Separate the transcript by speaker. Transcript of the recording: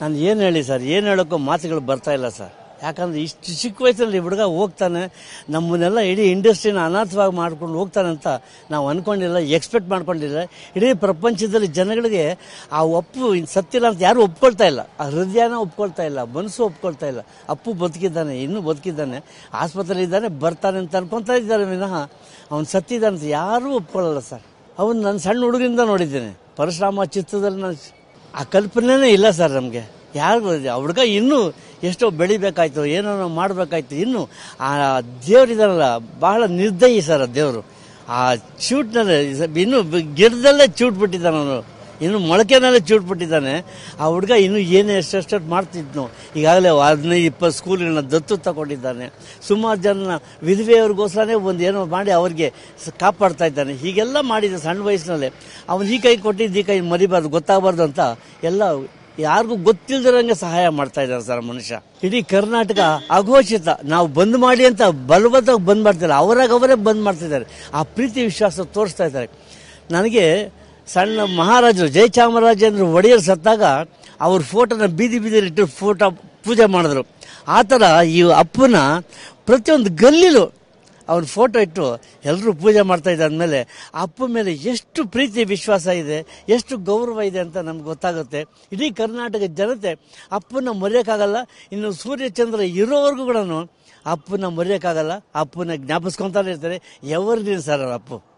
Speaker 1: ನಾನು ಏನು ಹೇಳಿ ಸರ್ ಏನು ಹೇಳೋಕ್ಕೂ ಮಾತುಗಳು ಬರ್ತಾ ಇಲ್ಲ ಸರ್ ಯಾಕಂದ್ರೆ ಇಷ್ಟು ಚಿಕ್ಕ ವಯಸ್ಸಲ್ಲಿ ಹುಡುಗ ಹೋಗ್ತಾನೆ ನಮ್ಮನ್ನೆಲ್ಲ ಇಡೀ ಇಂಡಸ್ಟ್ರಿನ ಅನಾಥವಾಗಿ ಮಾಡ್ಕೊಂಡು ಹೋಗ್ತಾನೆ ಅಂತ ನಾವು ಅನ್ಕೊಂಡಿಲ್ಲ ಎಕ್ಸ್ಪೆಕ್ಟ್ ಮಾಡ್ಕೊಂಡಿಲ್ಲ ಇಡೀ ಪ್ರಪಂಚದಲ್ಲಿ ಜನಗಳಿಗೆ ಆ ಒಪ್ಪು ಇನ್ ಸತ್ತಿಲ್ಲ ಅಂತ ಯಾರು ಒಪ್ಕೊಳ್ತಾ ಇಲ್ಲ ಆ ಹೃದಯನ ಒಪ್ಕೊಳ್ತಾ ಇಲ್ಲ ಮನಸ್ಸು ಒಪ್ಕೊಳ್ತಾ ಇಲ್ಲ ಅಪ್ಪು ಬದುಕಿದ್ದಾನೆ ಇನ್ನೂ ಬದುಕಿದ್ದಾನೆ ಆಸ್ಪತ್ರೆ ಇದ್ದಾನೆ ಬರ್ತಾನೆ ಅಂತ ಅನ್ಕೊತಾ ಇದ್ದಾರೆ ವಿನಃ ಅವನು ಸತ್ತಿದ್ದಾನೆ ಅಂತ ಯಾರೂ ಒಪ್ಕೊಳ್ಳಲ್ಲ ಸರ್ ಅವನು ನಾನು ಸಣ್ಣ ಹುಡುಗರಿಂದ ನೋಡಿದ್ದೇನೆ ಪರಶುರಾಮ ಚಿತ್ರದಲ್ಲಿ ನಾನು ಆ ಕಲ್ಪನೆನೇ ಇಲ್ಲ ಸರ್ ನಮಗೆ ಯಾರು ಆ ಹುಡುಗ ಇನ್ನೂ ಎಷ್ಟೋ ಬೆಳಿಬೇಕಾಯ್ತು ಏನೋ ಮಾಡಬೇಕಾಯ್ತು ಇನ್ನು ಆ ದೇವರಿದಾರಲ್ಲ ಬಹಳ ನಿರ್ದಯಿ ಸರ್ ಆ ದೇವರು ಆ ಚೂಟ್ನಲ್ಲಿ ಇನ್ನೂ ಗಿಡದಲ್ಲೇ ಚೂಟ್ ಬಿಟ್ಟಿದ್ದಾನೆ ಅವನು ಇನ್ನು ಮೊಳಕೆನಲ್ಲೇ ಚೂಟ್ ಬಿಟ್ಟಿದ್ದಾನೆ ಆ ಹುಡುಗ ಇನ್ನೂ ಏನೇ ಎಷ್ಟೆಷ್ಟು ಮಾಡ್ತಿದ್ನು ಈಗಾಗಲೇ ಹದಿನೈದು ಇಪ್ಪತ್ತು ಸ್ಕೂಲ್ಗಳನ್ನ ದತ್ತು ತಗೊಂಡಿದ್ದಾನೆ ಸುಮಾರು ಜನ ವಿಧವೆಯವ್ರಿಗೋಸ್ಕರನೇ ಒಂದು ಏನೋ ಮಾಡಿ ಅವ್ರಿಗೆ ಸ- ಕಾಪಾಡ್ತಾ ಇದ್ದಾನೆ ಹೀಗೆಲ್ಲ ಮಾಡಿದ ಸಣ್ಣ ವಯಸ್ಸಿನಲ್ಲೇ ಅವನು ಈ ಕೈ ಕೊಟ್ಟಿದ್ದು ಈ ಕೈ ಮರಿಬಾರ್ದು ಗೊತ್ತಾಗಬಾರ್ದು ಅಂತ ಎಲ್ಲ ಯಾರಿಗೂ ಗೊತ್ತಿಲ್ದಿರಂಗೆ ಸಹಾಯ ಮಾಡ್ತಾ ಇದ್ದಾರೆ ಸರ್ ಮನುಷ್ಯ ಇಡೀ ಕರ್ನಾಟಕ ಅಘೋಷಿತ ನಾವು ಬಂದ್ ಮಾಡಿ ಅಂತ ಬಲವಂತವಾಗಿ ಬಂದ್ ಮಾಡ್ತಿಲ್ಲ ಅವರಾಗ ಅವರೇ ಬಂದ್ ಮಾಡ್ತಿದ್ದಾರೆ ಆ ಪ್ರೀತಿ ವಿಶ್ವಾಸ ತೋರಿಸ್ತಾ ಇದ್ದಾರೆ ನನಗೆ ಸಣ್ಣ ಮಹಾರಾಜರು ಜಯಚಾಮರಾಜೇಂದ್ರ ಒಡೆಯರ್ ಸತ್ತಾಗ ಅವ್ರ ಫೋಟೋನ ಬೀದಿ ಬೀದಿಲಿ ಇಟ್ಟು ಫೋಟೋ ಪೂಜೆ ಮಾಡಿದ್ರು ಆ ಥರ ಈ ಅಪ್ಪನ ಪ್ರತಿಯೊಂದು ಗಲ್ಲಿಲು ಅವ್ರ ಫೋಟೋ ಇಟ್ಟು ಎಲ್ಲರೂ ಪೂಜೆ ಮಾಡ್ತಾ ಇದ್ದಾದ್ಮೇಲೆ ಅಪ್ಪ ಮೇಲೆ ಎಷ್ಟು ಪ್ರೀತಿ ವಿಶ್ವಾಸ ಇದೆ ಎಷ್ಟು ಗೌರವ ಇದೆ ಅಂತ ನಮ್ಗೆ ಗೊತ್ತಾಗುತ್ತೆ ಇಡೀ ಕರ್ನಾಟಕ ಜನತೆ ಅಪ್ಪನ ಮರೆಯೋಕ್ಕಾಗಲ್ಲ ಇನ್ನು ಸೂರ್ಯಚಂದ್ರ ಇರೋವರೆಗೂ ಕೂಡ ಅಪ್ಪನ ಮರೆಯೋಕ್ಕಾಗಲ್ಲ ಅಪ್ಪನ ಜ್ಞಾಪಿಸ್ಕೊತಾನೆ ಇರ್ತಾರೆ ಎವರ್ಗ್ರೀನ್ ಸರ್ ಅವ್ರ ಅಪ್ಪು